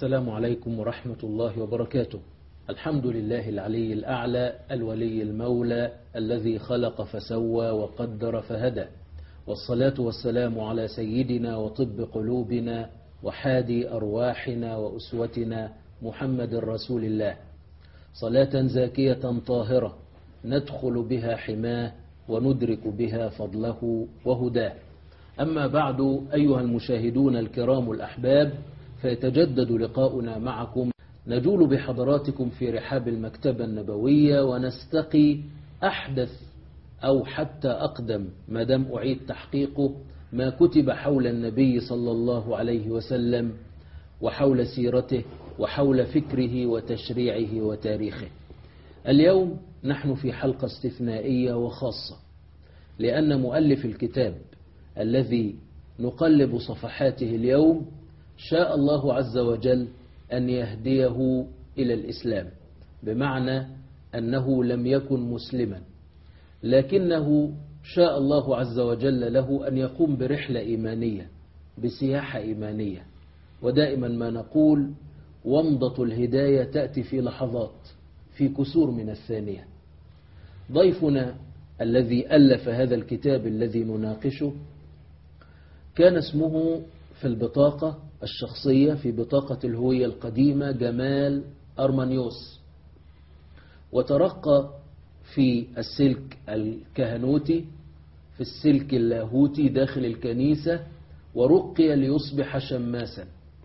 السلام عليكم ورحمة الله وبركاته الحمد لله العلي الأعلى الولي المولى الذي خلق فسوى وقدر فهدى والصلاة والسلام على سيدنا وطب قلوبنا وحادي أرواحنا وأسوتنا محمد رسول الله صلاة زاكية طاهرة ندخل بها حماه وندرك بها فضله وهداه أما بعد أيها المشاهدون الكرام الأحباب فيتجدد لقاؤنا معكم نجول بحضراتكم في رحاب المكتبة النبوية ونستقي أحدث أو حتى أقدم ما دام أعيد تحقيقه ما كتب حول النبي صلى الله عليه وسلم وحول سيرته وحول فكره وتشريعه وتاريخه اليوم نحن في حلقة استثنائية وخاصة لأن مؤلف الكتاب الذي نقلب صفحاته اليوم شاء الله عز وجل أن يهديه إلى الإسلام بمعنى أنه لم يكن مسلما لكنه شاء الله عز وجل له أن يقوم برحلة إيمانية بسياحة إيمانية ودائما ما نقول ومضة الهداية تأتي في لحظات في كسور من الثانية ضيفنا الذي ألف هذا الكتاب الذي نناقشه كان اسمه في البطاقة الشخصية في بطاقة الهوية القديمة جمال أرمانيوس وترقى في السلك الكهنوتي في السلك اللاهوتي داخل الكنيسة ورقي ليصبح شماسا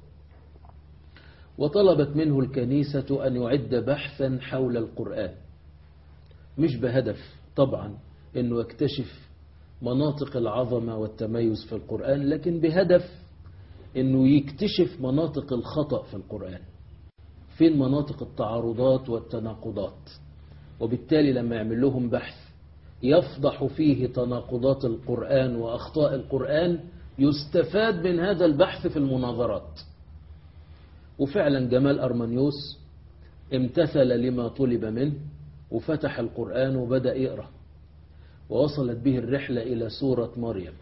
وطلبت منه الكنيسة أن يعد بحثا حول القرآن مش بهدف طبعا أنه يكتشف مناطق العظمة والتميز في القرآن لكن بهدف أنه يكتشف مناطق الخطأ في القرآن فين مناطق التعارضات والتناقضات وبالتالي لما يعمل لهم بحث يفضح فيه تناقضات القرآن وأخطاء القرآن يستفاد من هذا البحث في المناظرات وفعلا جمال أرمانيوس امتثل لما طلب منه وفتح القرآن وبدأ يقرأ ووصلت به الرحلة إلى سورة مريم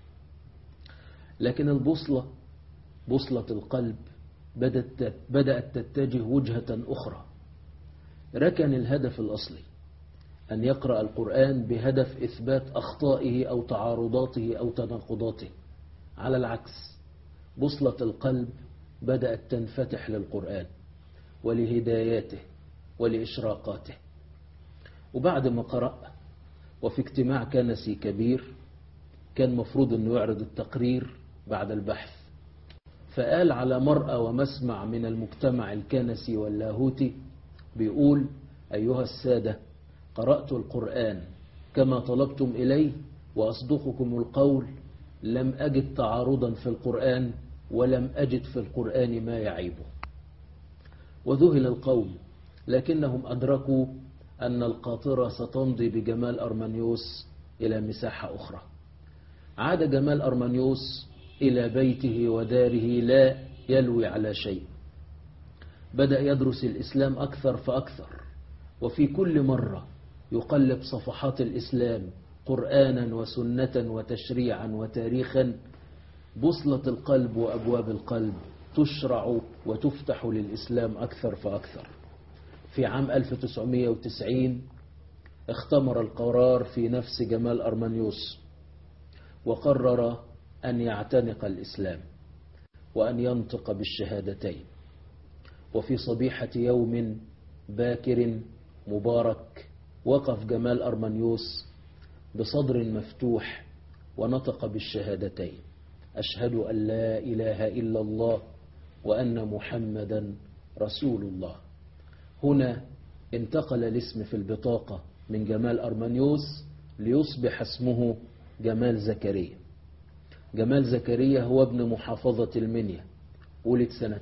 لكن البوصلة بوصلة القلب بدأت, بدأت تتجه وجهة أخرى ركن الهدف الأصلي أن يقرأ القرآن بهدف إثبات أخطائه أو تعارضاته أو تناقضاته على العكس بوصلة القلب بدأت تنفتح للقرآن ولهداياته ولإشراقاته وبعد ما قرأ وفي اجتماع كنسي كبير كان مفروض أنه يعرض التقرير بعد البحث فقال على مرأى ومسمع من المجتمع الكنسي واللاهوتي بيقول أيها السادة قرأت القرآن كما طلبتم إليه وأصدقكم القول لم أجد تعارضا في القرآن ولم أجد في القرآن ما يعيبه وذهل القوم لكنهم أدركوا أن القاطرة ستمضي بجمال أرمانيوس إلى مساحة أخرى عاد جمال أرمانيوس إلى بيته وداره لا يلوي على شيء بدأ يدرس الإسلام أكثر فأكثر وفي كل مرة يقلب صفحات الإسلام قرآنا وسنة وتشريعا وتاريخا بوصلة القلب وأبواب القلب تشرع وتفتح للإسلام أكثر فأكثر في عام 1990 اختمر القرار في نفس جمال أرمانيوس وقرر أن يعتنق الإسلام وأن ينطق بالشهادتين وفي صبيحة يوم باكر مبارك وقف جمال أرمانيوس بصدر مفتوح ونطق بالشهادتين أشهد أن لا إله إلا الله وأن محمدا رسول الله هنا انتقل الاسم في البطاقة من جمال أرمانيوس ليصبح اسمه جمال زكريا جمال زكريا هو ابن محافظة المنيا ولد سنة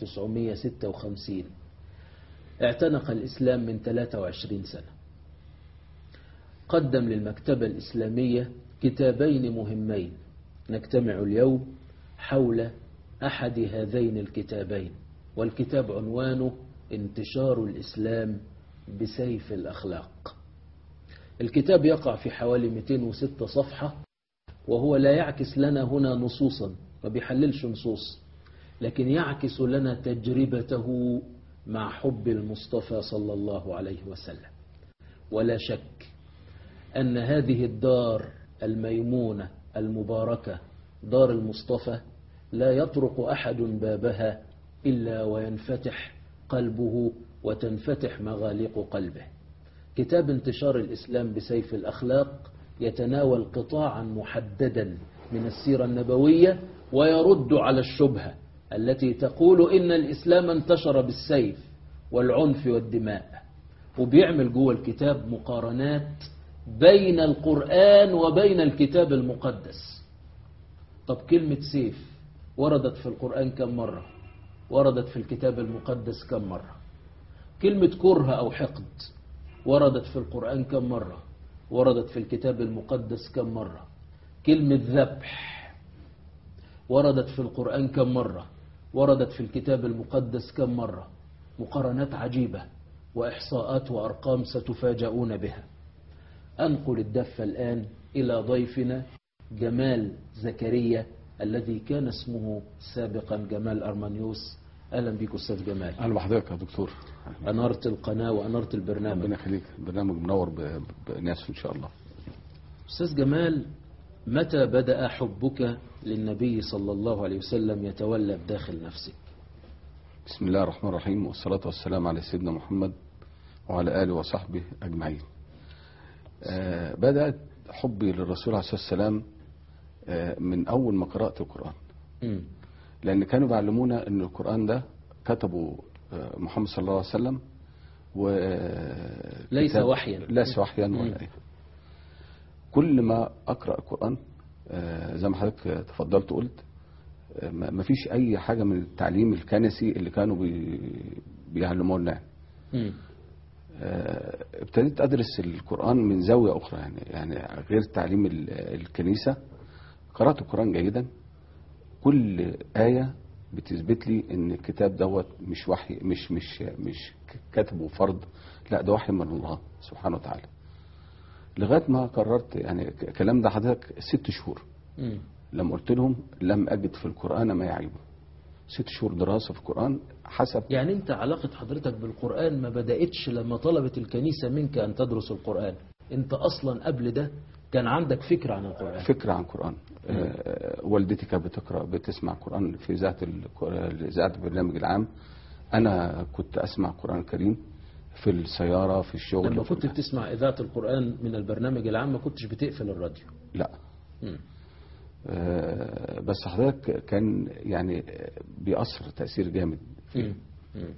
1956 اعتنق الإسلام من 23 سنة قدم للمكتبة الإسلامية كتابين مهمين نجتمع اليوم حول أحد هذين الكتابين والكتاب عنوانه انتشار الإسلام بسيف الأخلاق الكتاب يقع في حوالي 206 صفحة وهو لا يعكس لنا هنا نصوصا ما بيحللش نصوص لكن يعكس لنا تجربته مع حب المصطفى صلى الله عليه وسلم ولا شك أن هذه الدار الميمونة المباركة دار المصطفى لا يطرق أحد بابها إلا وينفتح قلبه وتنفتح مغاليق قلبه كتاب انتشار الإسلام بسيف الأخلاق يتناول قطاعا محددا من السيرة النبوية ويرد على الشبهة التي تقول إن الإسلام انتشر بالسيف والعنف والدماء وبيعمل جوه الكتاب مقارنات بين القرآن وبين الكتاب المقدس طب كلمة سيف وردت في القرآن كم مرة وردت في الكتاب المقدس كم مرة كلمة كره أو حقد وردت في القرآن كم مرة وردت في الكتاب المقدس كم مرة كلمة ذبح وردت في القرآن كم مرة وردت في الكتاب المقدس كم مرة مقارنات عجيبة وإحصاءات وأرقام ستفاجؤون بها أنقل الدفة الآن إلى ضيفنا جمال زكريا الذي كان اسمه سابقا جمال أرمانيوس أهلا بك أستاذ جمال اهلا بحضرتك يا دكتور أنرت القناة وأنرت البرنامج ربنا يخليك برنامج منور ب- بناس ان شاء الله أستاذ جمال متى بدأ حبك للنبي صلى الله عليه وسلم يتولد داخل نفسك بسم الله الرحمن الرحيم والصلاة والسلام على سيدنا محمد وعلى آله وصحبه أجمعين آه بدأت حبي للرسول عليه الصلاة والسلام آه من أول ما قرأت القرآن مم. لأن كانوا بيعلمونا أن القرآن ده كتبه آه محمد صلى الله عليه وسلم و آه، ليس كتاب- وحيا. ليس وحيا مم. ولا إيه كل ما أقرأ القرآن آه، زي ما حضرتك تفضلت قلت آه، ما ما فيش أي حاجة من التعليم الكنسي اللي كانوا بي- بيعلمونا يعني. مم. آه، ابتديت أدرس القرآن من زاوية أخرى يعني يعني غير تعليم ال- الكنيسة قرأت القرآن جيدا كل آية بتثبت لي ان الكتاب دوت مش وحي مش مش مش كتبه فرض لا ده وحي من الله سبحانه وتعالى لغايه ما قررت يعني الكلام ده حضرتك ست شهور مم. لما قلت لهم لم اجد في القران ما يعيبه ست شهور دراسه في القران حسب يعني أنت علاقة حضرتك بالقرآن ما بدأتش لما طلبت الكنيسة منك أن تدرس القرآن أنت أصلا قبل ده كان عندك فكرة عن القرآن فكره عن القران آه، والدتي كانت بتقرا بتسمع قران في اذاعه ال- اذاعه البرنامج العام انا كنت اسمع القران الكريم في السياره في الشغل لما في كنت بتسمع إذاعة القرآن من البرنامج العام ما كنتش بتقفل الراديو لا مم. آه، بس حضرتك كان يعني بيأثر تأثير جامد مم. مم.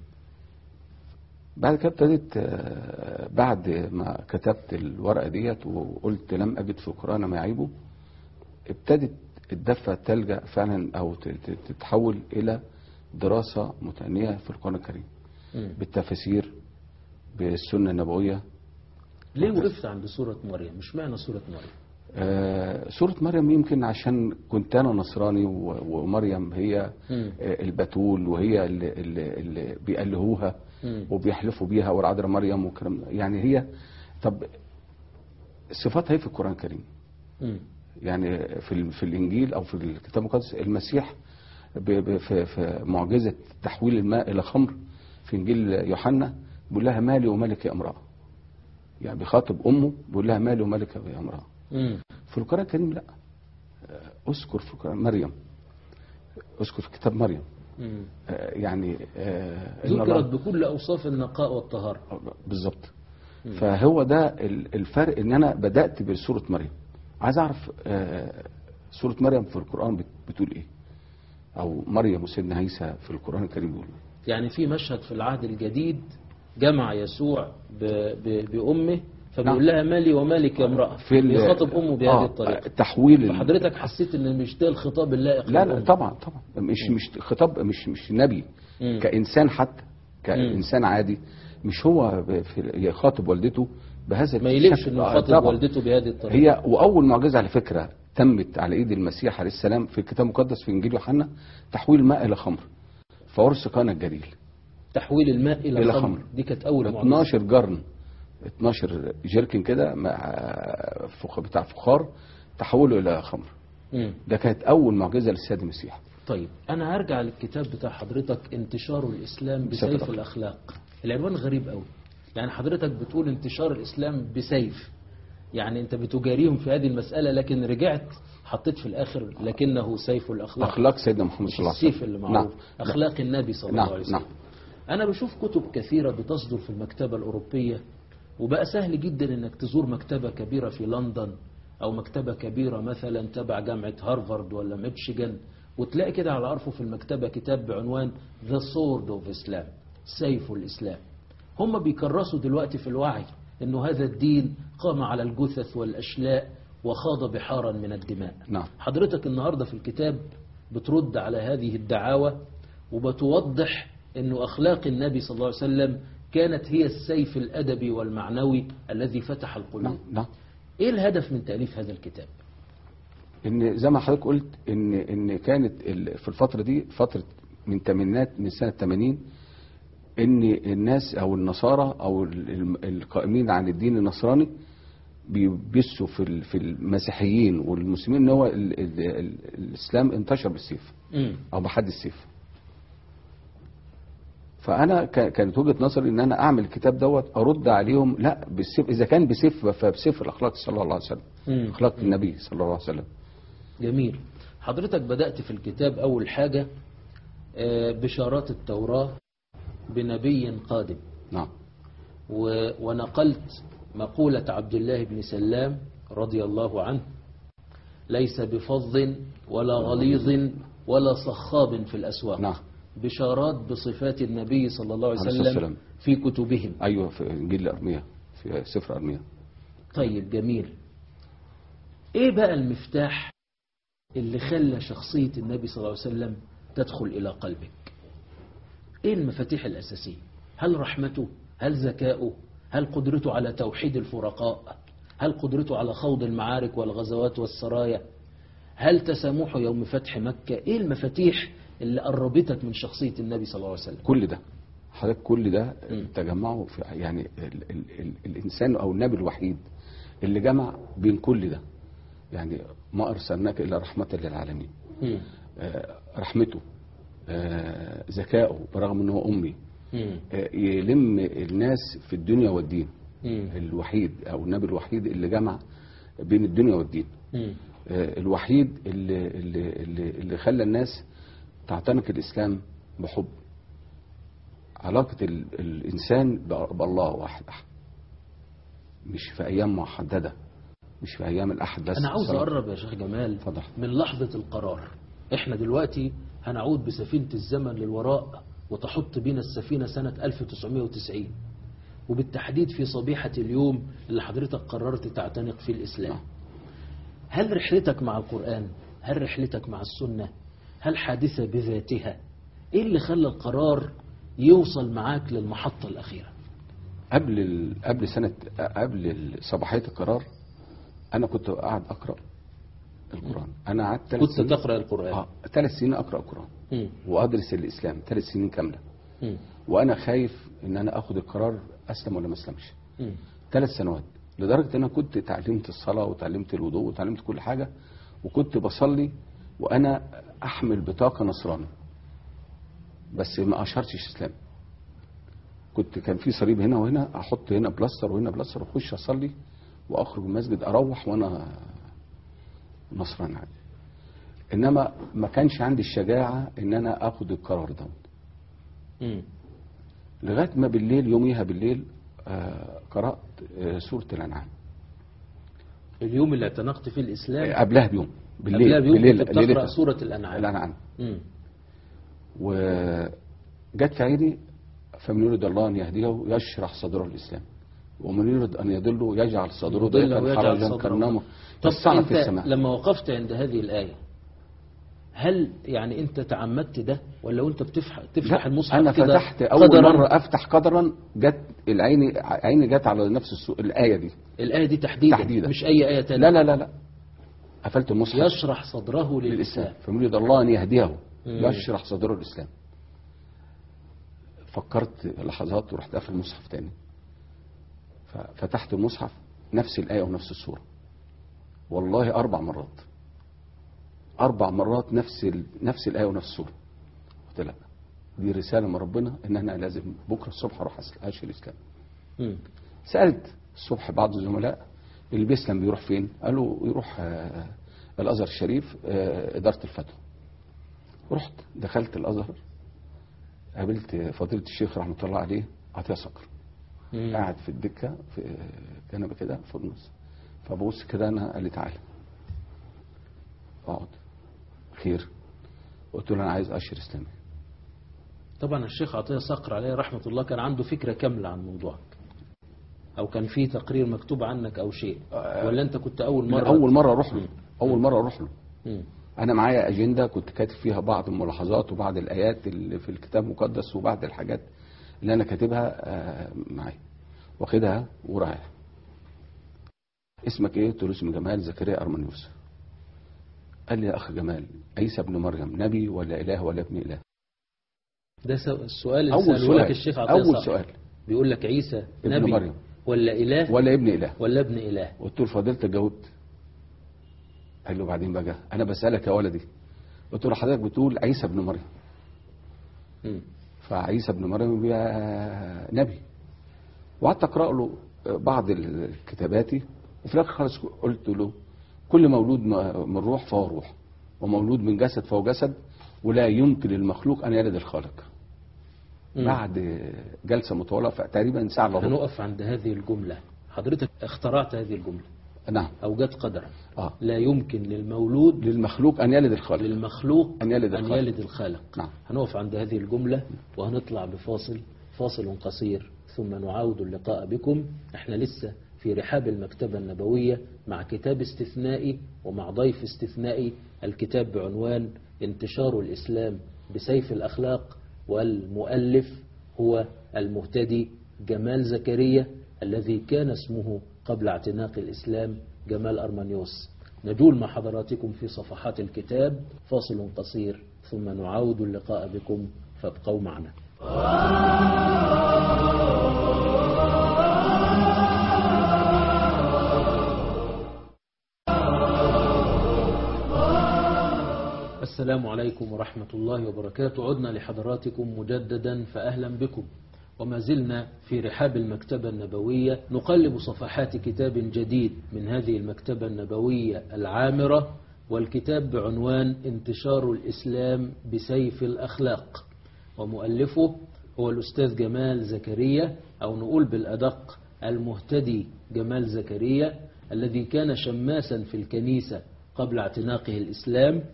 بعد كده ابتديت آه، بعد ما كتبت الورقة ديت وقلت لم أجد في القرآن ما يعيبه ابتدت الدفة تلجأ فعلا أو ت- ت- تتحول إلى دراسة متأنية في القرآن الكريم مم. بالتفاسير بالسنة النبوية ليه وقفت عند سورة مريم مش معنى سورة مريم آه، سورة مريم يمكن عشان كنت أنا نصراني و- ومريم هي مم. آه، البتول وهي اللي, اللي, اللي بيألهوها مم. وبيحلفوا بيها والعذراء مريم والكلام ده. يعني هي طب صفاتها ايه في القرآن الكريم مم. يعني في ال- في الإنجيل أو في الكتاب المقدس المسيح ب- ب- في في معجزة تحويل الماء إلى خمر في إنجيل يوحنا بيقول لها مالي ومالك يا امرأة يعني بيخاطب أمه بيقول لها مالي ومالك يا امرأة مم. في القرآن الكريم لا آه، اذكر في القرآن مريم اذكر في كتاب مريم مم. آه، يعني آه، إن ذكرت الله- بكل أوصاف النقاء والطهارة بالظبط فهو ده ال- الفرق ان انا بدات بسوره مريم عايز اعرف آه، سوره مريم في القران بت- بتقول ايه او مريم وسيدنا عيسى في القران الكريم بيقولوا إيه؟ يعني في مشهد في العهد الجديد جمع يسوع ب... ب... بأمه فبيقول نعم. لها مالي ومالك يا امرأة في ال- بيخاطب أمه بهذه آه، الطريقة تحويل ال- فحضرتك حسيت ان مش ده الخطاب اللائق لا لا للأم. طبعا طبعا مش مش خطاب مش مش نبي مم. كانسان حتى كانسان عادي مش هو ب- في يخاطب والدته بهذا ما يليقش الشكل. انه آه، يخاطب طبعاً. والدته بهذه الطريقة هي واول معجزه على فكره تمت على ايد المسيح عليه السلام في الكتاب المقدس في انجيل يوحنا تحويل الماء الى خمر فورس قانا الجليل تحويل الماء الى, إلى خمر. خمر. دي كانت اول معجزة 12 جرن 12 جيركن كده مع فخ بتاع فخار تحوله الى خمر مم. ده كانت اول معجزه للسيد المسيح طيب أنا هرجع للكتاب بتاع حضرتك انتشار الإسلام بسيف بسيف الأخلاق. الأخلاق العنوان غريب قوي يعني حضرتك بتقول انتشار الإسلام بسيف يعني أنت بتجاريهم في هذه المسألة لكن رجعت حطيت في الآخر لكنه سيف الأخلاق اخلاق سيدنا محمد مش صلى الله عليه وسلم السيف اللي معروف نعم. أخلاق النبي صلى نعم، الله عليه وسلم نعم. أنا بشوف كتب كثيرة بتصدر في المكتبة الأوروبية وبقى سهل جدا إنك تزور مكتبة كبيرة في لندن أو مكتبة كبيرة مثلا تبع جامعة هارفارد ولا ميتشيغان وتلاقي كده على أرفف المكتبة كتاب بعنوان The Sword of Islam سيف الإسلام هم بيكرسوا دلوقتي في الوعي إنه هذا الدين قام على الجثث والأشلاء وخاض بحارا من الدماء نعم. حضرتك النهاردة في الكتاب بترد على هذه الدعاوى وبتوضح أنه أخلاق النبي صلى الله عليه وسلم كانت هي السيف الأدبي والمعنوي الذي فتح القلوب نعم نعم إيه الهدف من تأليف هذا الكتاب ان زي ما حضرتك قلت ان ان كانت ال- في الفتره دي فتره من تمانينات من سنه 80 ان الناس او النصارى او ال- ال- القائمين عن الدين النصراني بيبثوا في ال- في المسيحيين والمسلمين ان هو ال- ال- ال- الاسلام انتشر بالسيف مم. او بحد السيف فانا ك- كانت وجهه نظري ان انا اعمل الكتاب دوت ارد عليهم لا بالسيف اذا كان بسيف فبسيف الاخلاق صلى الله عليه وسلم مم. اخلاق النبي صلى الله عليه وسلم جميل حضرتك بدأت في الكتاب أول حاجة آه، بشارات التوراة بنبي قادم نعم و- ونقلت مقولة عبد الله بن سلام رضي الله عنه ليس بفظ ولا غليظ ولا صخاب في الأسواق نعم. بشارات بصفات النبي صلى الله عليه عليه الصلاة وسلم والسلام. في كتبهم ايوه في انجيل ارميا في سفر ارميا طيب جميل ايه بقى المفتاح اللي خلى شخصية النبي صلى الله عليه وسلم تدخل إلى قلبك ايه المفاتيح الأساسية هل رحمته هل ذكاؤه هل قدرته على توحيد الفرقاء هل قدرته على خوض المعارك والغزوات والسرايا هل تسامحه يوم فتح مكة ايه المفاتيح اللي قربتك من شخصية النبي صلى الله عليه وسلم كل ده حضرتك كل ده مم. تجمعه في يعني ال ال ال الانسان او النبي الوحيد اللي جمع بين كل ده يعني ما ارسلناك الا رحمه للعالمين مم. آه، رحمته آه، ذكائه برغم ان هو امي مم. آه، يلم الناس في الدنيا والدين مم. الوحيد او النبي الوحيد اللي جمع بين الدنيا والدين مم. آه، الوحيد اللي, اللي, اللي, اللي خلى الناس تعتنق الإسلام بحب علاقة ال- الإنسان ب- بالله واحد أحد مش في أيام محددة مش في أيام الأحد بس أنا عاوز صلاة. أقرب يا شيخ جمال اتفضل. من لحظة القرار إحنا دلوقتي هنعود بسفينة الزمن للوراء وتحط بينا السفينة سنة 1990 وبالتحديد في صبيحة اليوم اللي حضرتك قررت تعتنق فيه الإسلام نعم. هل رحلتك مع القرآن هل رحلتك مع السنة هل حادثة بذاتها إيه اللي خلى القرار يوصل معاك للمحطة الأخيرة قبل ال... قبل سنة قبل ال- صباحية القرار أنا كنت قاعد أقرأ القرآن أنا قعدت ثلاث كنت سنين تقرأ القرآن آه ثلاث سنين أقرأ القرآن مم. وأدرس الإسلام ثلاث سنين كاملة مم. وأنا خايف إن أنا آخد القرار أسلم ولا ما أسلمش مم. ثلاث سنوات لدرجة ان انا كنت اتعلمت الصلاة وتعلمت الوضوء وتعلمت كل حاجة وكنت بصلي وانا احمل بطاقة نصراني بس ما اشهرتش اسلام كنت كان في صليب هنا وهنا احط هنا بلاستر وهنا بلاستر واخش اصلي واخرج من المسجد اروح وانا نصراني عادي انما ما كانش عندي الشجاعة ان انا اخد القرار ده مم. لغاية ما بالليل يوميها بالليل آه قرأت آه سورة الانعام اليوم اللي اعتنقت فيه الإسلام قبلها بيوم بالليل قبلها بيوم بالليل كنت بتقرأ ليلتها. سورة الأنعام الانعام مم. وجت في عيني فمن يريد الله ان يهديه يشرح صدره الاسلام ومن يريد ان يضله يجعل صدره يضله ضيقا ويجعل حرجا صدره. كالنمر طب فالصعب في أنت السماء لما وقفت عند هذه الآية هل يعني أنت تعمدت ده ولا وأنت بتفتح تفتح لا المصحف انا كده فتحت اول قدراً؟ مره افتح قدرا جت العين عيني جت على نفس السو... الايه دي الآية دي تحديدا, تحديداً. مش أي آية تانية لا لا لا لا قفلت المصحف يشرح صدره للاسلام للإسلام فمن يريد الله ان يهديه مم. يشرح صدره الاسلام فكرت لحظات ورحت قافل المصحف تاني ففتحت المصحف نفس الآية ونفس السورة والله أربع مرات اربع مرات نفس ال... نفس الايه ونفس السوره قلت لا دي رساله من ربنا ان انا لازم بكره الصبح اروح أس- اشهر الاسلام مم. سالت الصبح بعض الزملاء اللي بيسلم بيروح فين قالوا يروح آه، الازهر الشريف آه، اداره الفتوى رحت دخلت الازهر قابلت فضيله الشيخ رحمه الله عليه عطيه صقر مم. قاعد في الدكه في كنبه كده في النص فببص كده انا قال لي تعالى اقعد خير قلت له انا عايز اشهر اسلامي طبعا الشيخ عطية صقر عليه رحمة الله كان عنده فكرة كاملة عن موضوعك أو كان في تقرير مكتوب عنك أو شيء آه. ولا أنت كنت أول مرة مرة اول مره اروح له مم. اول مره اروح له مم. انا معايا اجنده كنت كاتب فيها بعض الملاحظات وبعض الايات اللي في الكتاب المقدس وبعض الحاجات اللي انا كاتبها آه، معايا واخدها ورايح اسمك ايه قلت له اسمي جمال زكريا ارمنيوس قال لي يا اخ جمال عيسى ابن مريم نبي ولا اله ولا ابن اله ده سو- السؤال اللي اول سأله لك سؤال الشيخ عطية اول صقر سؤال بيقول لك عيسى ابن نبي مريم. ولا إله ولا ابن اله ولا ابن إله قلت له فضيلتك جاوبت قال له بعدين بقى انا بسالك يا ولدي قلت له حضرتك بتقول عيسى ابن مريم مم. فعيسى ابن مريم بيبقى نبي وقعدت اقرا له بعض الكتاباتي وفي الاخر خالص قلت له كل مولود من روح فهو روح ومولود من جسد فهو جسد ولا يمكن للمخلوق ان يلد الخالق مم. بعد جلسه مطوله تقريبا ساعه الا ربع هنقف عند هذه الجملة حضرتك اخترعت هذه الجملة نعم أو جت قدرا اه لا يمكن للمولود للمخلوق ان يلد الخالق للمخلوق أن يلد أن الخالق. يلد الخالق نعم. هنقف عند هذه الجملة وهنطلع بفاصل فاصل قصير ثم نعاود اللقاء بكم احنا لسه في رحاب المكتبة النبوية مع كتاب استثنائي ومع ضيف استثنائي الكتاب بعنوان انتشار الإسلام بسيف الأخلاق والمؤلف هو المهتدي جمال زكريا الذي كان اسمه قبل اعتناق الإسلام جمال أرمانيوس نجول مع حضراتكم في صفحات الكتاب فاصل قصير ثم نعاود اللقاء بكم فابقوا معنا السلام عليكم ورحمة الله وبركاته عدنا لحضراتكم مجددا فأهلا بكم وما زلنا في رحاب المكتبة النبوية نقلب صفحات كتاب جديد من هذه المكتبة النبوية العامرة والكتاب بعنوان انتشار الإسلام بسيف الأخلاق ومؤلفه هو الأستاذ جمال زكريا أو نقول بالأدق المهتدي جمال زكريا الذي كان شماسا في الكنيسة قبل اعتناقه الإسلام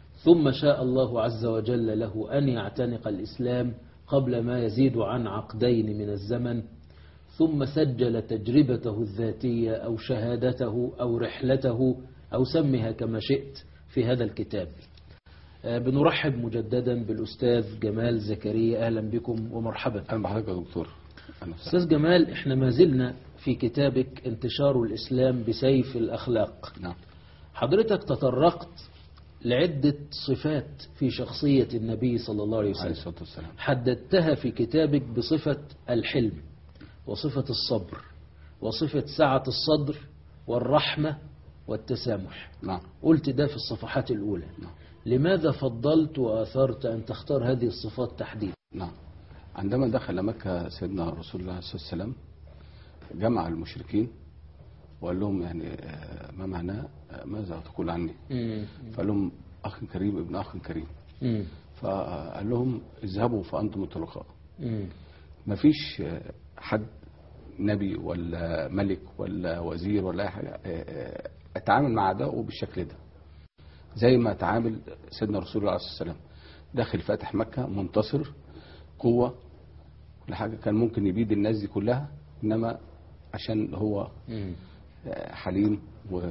ثم شاء الله عز وجل له أن يعتنق الإسلام قبل ما يزيد عن عقدين من الزمن ثم سجل تجربته الذاتية أو شهادته أو رحلته أو سمها كما شئت في هذا الكتاب آه، بنرحب مجددا بالأستاذ جمال زكريا أهلا بكم ومرحبا اهلا بحضرتك يا دكتور أهلا وسهلا. أستاذ جمال احنا ما زلنا في كتابك انتشار الإسلام بسيف الأخلاق نعم حضرتك تطرقت لعدة صفات في شخصية النبي صلى الله عليه عليه وسلم الصلاه والسلام حددتها في كتابك بصفة الحلم وصفة الصبر وصفة سعة الصدر والرحمة والتسامح نعم قلت ده في الصفحات الأولى نعم. لماذا فضلت وآثرت أن تختار هذه الصفات تحديدا نعم عندما دخل مكة سيدنا رسول الله صلى الله عليه وسلم جمع المشركين وقال لهم يعني آه، ما معناه آه، ماذا تقول عني فقال لهم أخ كريم ابن أخ كريم مم. فقال لهم اذهبوا فأنتم الطلقاء مم. ما فيش آه، حد نبي ولا ملك ولا وزير ولا أي حاجة آه، آه، اتعامل مع أعدائه بالشكل ده زي ما تعامل سيدنا رسول الله صلى الله عليه وسلم داخل فاتح مكة منتصر قوة كل حاجة كان ممكن يبيد الناس دي كلها إنما عشان هو مم. آه، حليم و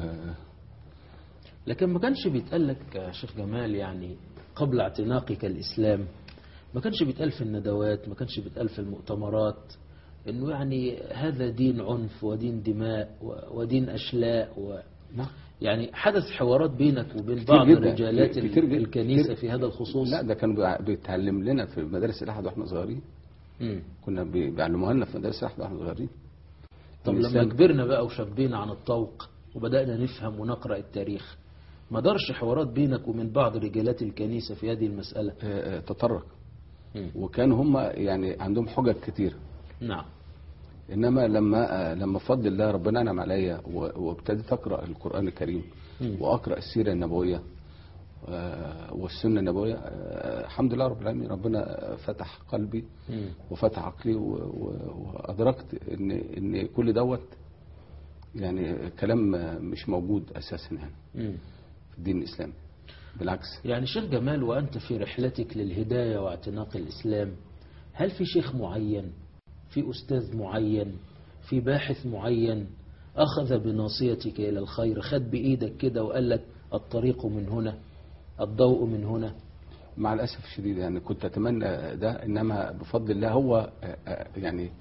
لكن ما كانش بيتقال لك يا شيخ جمال يعني قبل اعتناقك الإسلام ما كانش بيتقال في الندوات ما كانش بيتقال في المؤتمرات انه يعني هذا دين عنف ودين دماء و- ودين اشلاء و نعم يعني حدث حوارات بينك وبين كتير بعض جدا. رجالات كتير ال- جدا. الكنيسة كتير. في هذا الخصوص لا ده كانوا بيع- بيتعلم لنا في مدارس الأحد واحنا صغيرين مم. كنا بي- بيعلموها لنا في مدارس الأحد واحنا صغيرين طب لما الإسلام- كبرنا بقى وشبينا عن الطوق وبدأنا نفهم ونقرأ التاريخ ما دارش حوارات بينك ومن بعض رجالات الكنيسة في هذه المسألة آه، آه، تطرق مم. وكان هم يعني عندهم حجج كتير نعم انما لما آه، لما بفضل الله ربنا انعم عليا و- وابتديت اقرا القران الكريم مم. واقرا السيره النبويه آه، والسنه النبويه آه، الحمد لله رب العالمين ربنا فتح قلبي مم. وفتح عقلي و- و- وادركت ان ان كل دوت يعني كلام مش موجود اساسا يعني مم. في الدين الاسلامي بالعكس يعني شيخ جمال وأنت في رحلتك للهداية واعتناق الإسلام هل في شيخ معين في أستاذ معين في باحث معين أخذ بناصيتك إلى الخير خد بإيدك كده وقال لك الطريق من هنا الضوء من هنا مع الاسف الشديد يعني كنت اتمنى ده انما بفضل الله هو آه، آه، يعني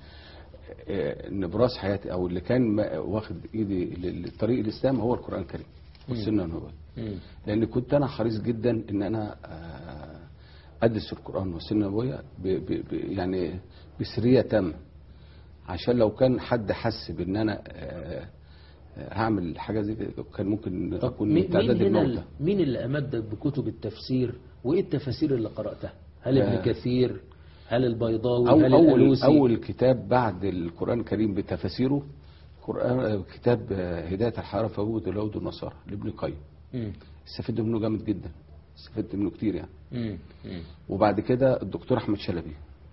آه، نبراس حياتي او اللي كان ما- واخد ايدي لطريق الاسلام هو القران الكريم والسنه النبويه مم. لان كنت انا حريص جدا ان انا آه، ادرس القران والسنه النبويه ب- ب- ب- يعني بسريه تامه عشان لو كان حد حس بان انا آه، آه، هعمل حاجه زي كده كان ممكن طب اكون مين من تعداد مين هنا الموتى ال- مين اللي أمدك بكتب التفسير وإيه التفاسير اللي قرأتها هل ابن آه. كثير هل البيضاوي أو هل أول الألوسي أول كتاب بعد القرآن الكريم بتفاسيره قرآن آه، كتاب آه، هداية الحارة في وجود اليهود والنصارى لابن القيم مم. استفدت منه جامد جدا استفدت منه كتير يعني مم. مم. وبعد كده الدكتور أحمد شلبي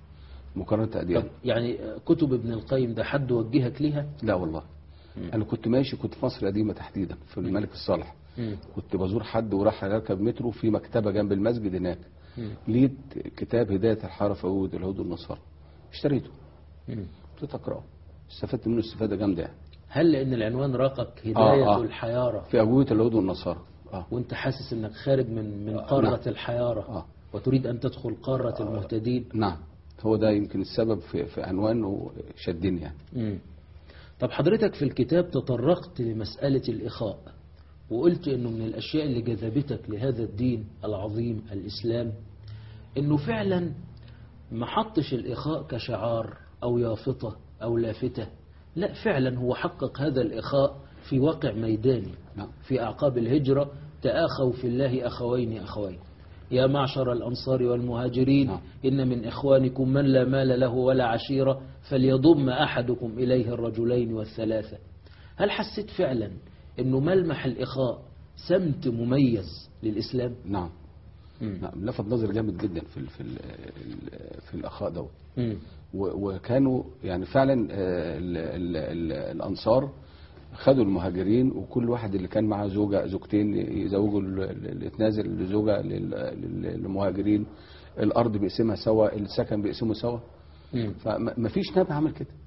مقارنة أديان طب يعني كتب ابن القيم ده حد وجهك ليها لا والله مم. أنا كنت ماشي كنت في مصر القديمة تحديدا في الملك الصالح مم. كنت بزور حد وراح يركب مترو في مكتبة جنب المسجد هناك مم. لقيت كتاب هداية الحارة في وجود اليهود والنصارى اشتريته مم. ابتديت أقرأه استفدت منه استفادة جامدة يعني هل لأن العنوان راقك هداية آه. الحيارة في أبوية اليهود والنصارى اه وانت حاسس انك خارج من من آه، قارة نعم. الحيارة آه. وتريد ان تدخل قارة المهتدين نعم هو ده يمكن السبب في, في عنوانه شدني يعني مم. طب حضرتك في الكتاب تطرقت لمسألة الإخاء وقلت انه من الاشياء اللي جذبتك لهذا الدين العظيم الاسلام انه فعلا ما حطش الإخاء كشعار او يافطة او لافتة لا فعلا هو حقق هذا الإخاء في واقع ميداني نعم في أعقاب الهجرة تآخوا في الله أخوين أخوين يا معشر الأنصار والمهاجرين نعم. إن من إخوانكم من لا مال له ولا عشيرة فليضم أحدكم إليه الرجلين والثلاثة هل حسيت فعلا أنه ملمح الإخاء سمت مميز للإسلام نعم مم. نعم لفت نظر جامد جدا في ال في ال في الاخاء دوت مم. و- وكانوا يعني فعلا آه، ال ال ال الانصار خدوا المهاجرين وكل واحد اللي كان معاه زوجة زوجتين يزوجوا ال- ال- يتنازل لزوجة لل- لل- للمهاجرين الأرض بيقسمها سوا السكن بيقسمه سوا مم. فما فيش نبي عمل كده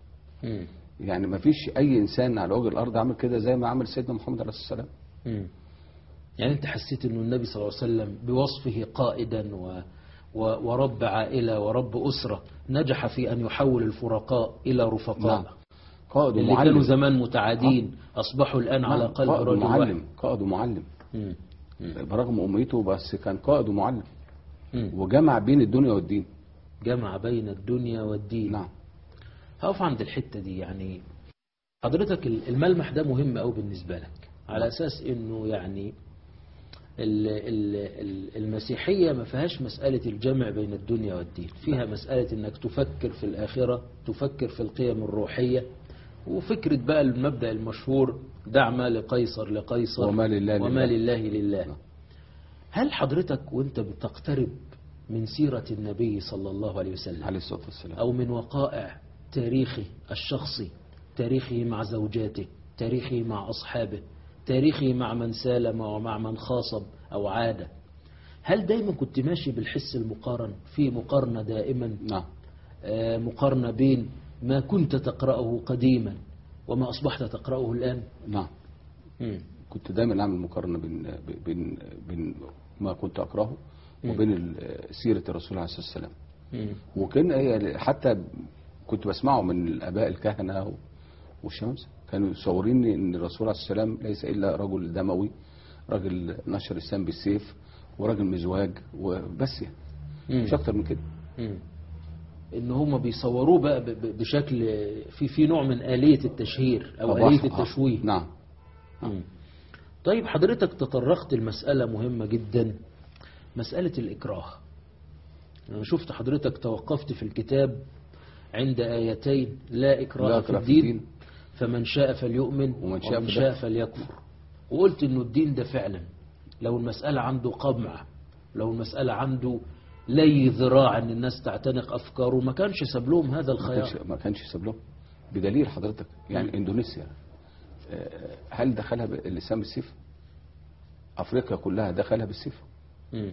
مم. يعني ما فيش أي إنسان على وجه الأرض عمل كده زي ما عمل سيدنا محمد عليه الصلاة والسلام مم. يعني أنت حسيت أنه النبي صلى الله عليه وسلم بوصفه قائدا و و ورب عائلة ورب أسرة نجح في أن يحول الفرقاء إلى رفقاء نعم. قائد اللي ومعلم كانوا زمان متعادين أصبحوا الآن على نعم، قلب قائد رجل ومعلم واحد قائد ومعلم مم. مم. برغم أميته بس كان قائد ومعلم مم. وجمع بين الدنيا والدين جمع بين الدنيا والدين نعم هقف عند الحتة دي يعني حضرتك الملمح ده مهم قوي بالنسبة لك على أساس أنه يعني ال- ال- ال- المسيحية ما فيهاش مسألة الجمع بين الدنيا والدين فيها مسألة أنك تفكر في الآخرة تفكر في القيم الروحية وفكرة بقى المبدأ المشهور دع ما لقيصر لقيصر وما لله وما لله. لله لله هل حضرتك وانت بتقترب من سيرة النبي صلى الله عليه وسلم عليه الصلاة والسلام أو من وقائع تاريخه الشخصي تاريخه مع زوجاته تاريخه مع أصحابه تاريخه مع من سالم ومع من خاصب أو عاد هل دايما كنت ماشي بالحس المقارن في مقارنة دائما نعم آه، مقارنة بين ما كنت تقرأه قديما وما أصبحت تقرأه الآن نعم مم. كنت دايما اعمل مقارنه بين بين بين ما كنت اقراه مم. وبين ال- سيره الرسول عليه الصلاه والسلام مم. وكان هي حتى كنت بسمعه من الاباء الكهنه والشمس كانوا يصورين ان الرسول عليه الصلاه والسلام ليس الا رجل دموي راجل نشر السام بالسيف وراجل مزواج وبس يعني مم. مش اكتر من كده مم. ان هم بيصوروه بقى ب- ب- بشكل في في نوع من آلية التشهير او فضحها. آلية التشويه نعم مم. طيب حضرتك تطرقت المسألة مهمة جدا مسألة الإكراه أنا شفت حضرتك توقفت في الكتاب عند آيتين لا إكراه لا في إكراه في الدين الدين. فمن شاء فليؤمن ومن شاء ومن فليكفر. شاء فليكفر وقلت إنه الدين ده فعلا لو المسألة عنده قمع لو المسألة عنده لي ذراع ان الناس تعتنق افكاره ما كانش ساب لهم هذا ما كانش الخيار ما كانش ساب لهم بدليل حضرتك يعني اندونيسيا آه، هل دخلها باللسان بالسيف؟ افريقيا كلها دخلها بالسيف مم.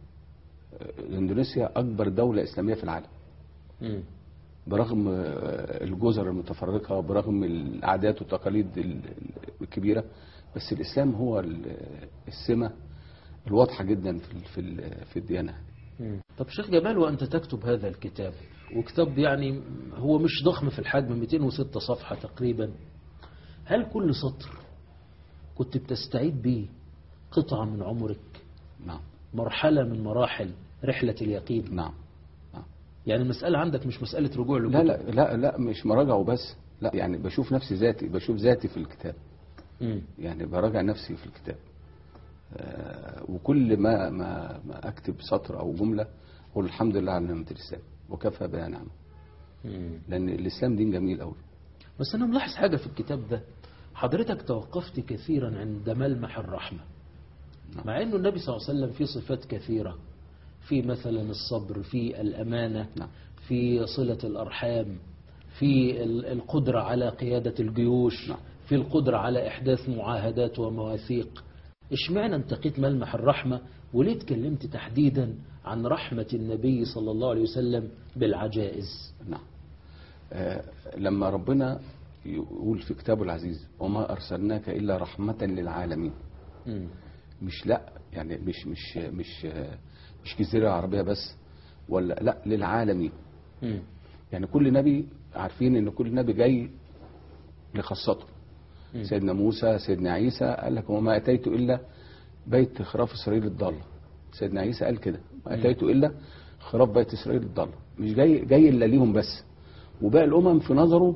آه، اندونيسيا اكبر دوله اسلاميه في العالم مم. برغم آه، الجزر المتفرقه برغم العادات والتقاليد ال- الكبيره بس الاسلام هو ال- السمه الواضحه جدا في ال- في ال- في الديانه مم. طب شيخ جمال وأنت تكتب هذا الكتاب وكتاب يعني هو مش ضخم في الحجم 206 صفحة تقريبا هل كل سطر كنت بتستعيد به قطعة من عمرك نعم مرحلة من مراحل رحلة اليقين نعم نعم يعني المسألة عندك مش مسألة رجوع لكتب لا لا لا لا مش مراجعه وبس لا يعني بشوف نفسي ذاتي بشوف ذاتي في الكتاب مم. يعني براجع نفسي في الكتاب آه، وكل ما ما ما اكتب سطر او جمله اقول الحمد لله على نعمه الاسلام وكفى بها نعمه مم. لان الاسلام دين جميل قوي بس أنا ملاحظ حاجة في الكتاب ده حضرتك توقفت كثيرا عند ملمح الرحمة نعم. مع أنه النبي صلى الله عليه وسلم فيه صفات كثيرة في مثلا الصبر في الأمانة نعم. في صلة الأرحام في ال- القدرة على قيادة الجيوش نعم. في القدرة على إحداث معاهدات ومواثيق اشمعنى انتقيت ملمح الرحمة وليه اتكلمت تحديدا عن رحمة النبي صلى الله عليه وسلم بالعجائز نعم آه، لما ربنا يقول في كتابه العزيز وما ارسلناك الا رحمه للعالمين مم. مش لا يعني مش مش مش آه، مش جزيره عربيه بس ولا لا للعالمين مم. يعني كل نبي عارفين ان كل نبي جاي لخاصته مم. سيدنا موسى سيدنا عيسى قال لك وما اتيت الا بيت خراف اسرائيل الضاله سيدنا عيسى قال كده ما اتيت الا خراف بيت اسرائيل الضاله مش جاي جاي الا ليهم بس وباقي الامم في نظره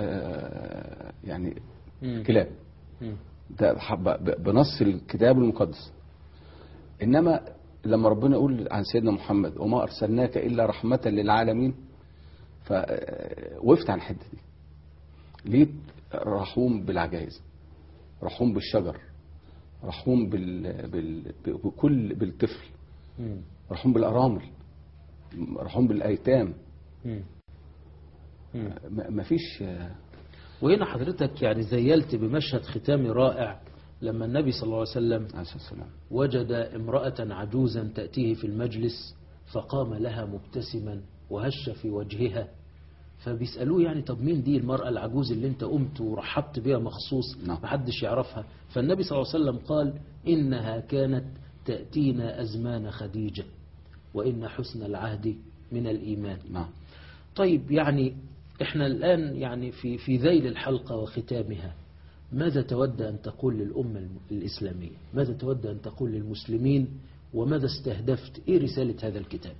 آه، يعني مم. كلاب مم. ده حب- ب- بنص الكتاب المقدس انما لما ربنا يقول عن سيدنا محمد وما ارسلناك الا رحمه للعالمين فوقفت على الحته دي لقيت رحوم بالعجائز رحوم بالشجر رحوم بال... بال... بكل بالطفل مم. رحوم بالارامل رحوم بالايتام مم. مم. م- مفيش وهنا حضرتك يعني زيلت بمشهد ختامي رائع لما النبي صلى الله عليه وسلم عليه الصلاه والسلام وجد امرأة عجوزا تأتيه في المجلس فقام لها مبتسما وهش في وجهها فبيسألوه يعني طب مين دي المرأة العجوز اللي انت قمت ورحبت بها مخصوص نعم. محدش يعرفها فالنبي صلى الله عليه وسلم قال إنها كانت تأتينا أزمان خديجة وإن حسن العهد من الإيمان نعم طيب يعني احنا الآن يعني في في ذيل الحلقة وختامها ماذا تود أن تقول للأمة الم- الإسلامية ماذا تود أن تقول للمسلمين وماذا استهدفت إيه رسالة هذا الكتاب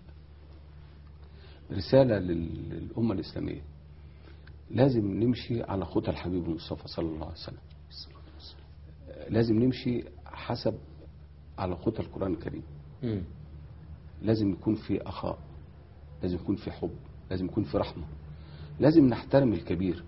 رسالة لل- للأمة الإسلامية لازم نمشي على خطى الحبيب المصطفى صلى الله عليه وسلم لازم نمشي حسب على خطى القرآن الكريم مم. لازم يكون في أخاء لازم يكون في حب لازم يكون في رحمة لازم نحترم الكبير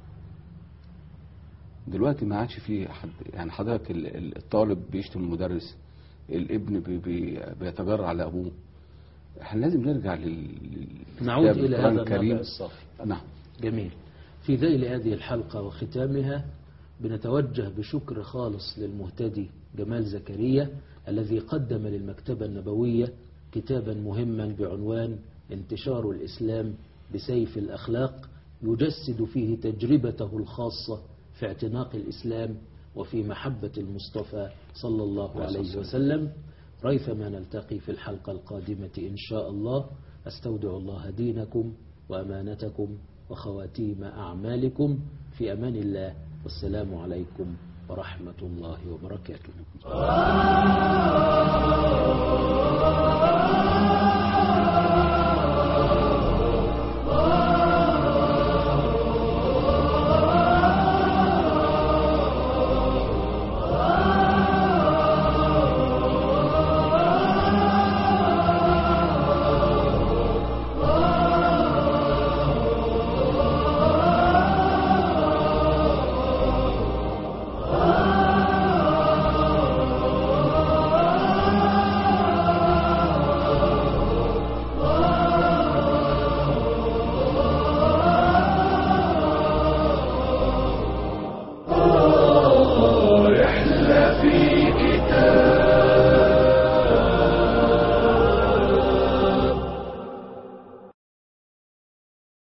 دلوقتي ما عادش في حد يعني حضرتك ال- ال- الطالب بيشتم المدرس الابن بي بي بيتجرع على أبوه احنا لازم نرجع لل لل- نعود لكتاب إلى القرآن هذا النبع الصافي نعم جميل في ذيل هذه الحلقة وختامها بنتوجه بشكر خالص للمهتدي جمال زكريا الذي قدم للمكتبة النبوية كتابا مهما بعنوان انتشار الإسلام بسيف الأخلاق يجسد فيه تجربته الخاصة في اعتناق الإسلام وفي محبة المصطفى صلى الله عليه وسلم ريثما نلتقي في الحلقة القادمة إن شاء الله أستودع الله دينكم وأمانتكم وخواتيم أعمالكم في أمان الله والسلام عليكم ورحمة الله وبركاته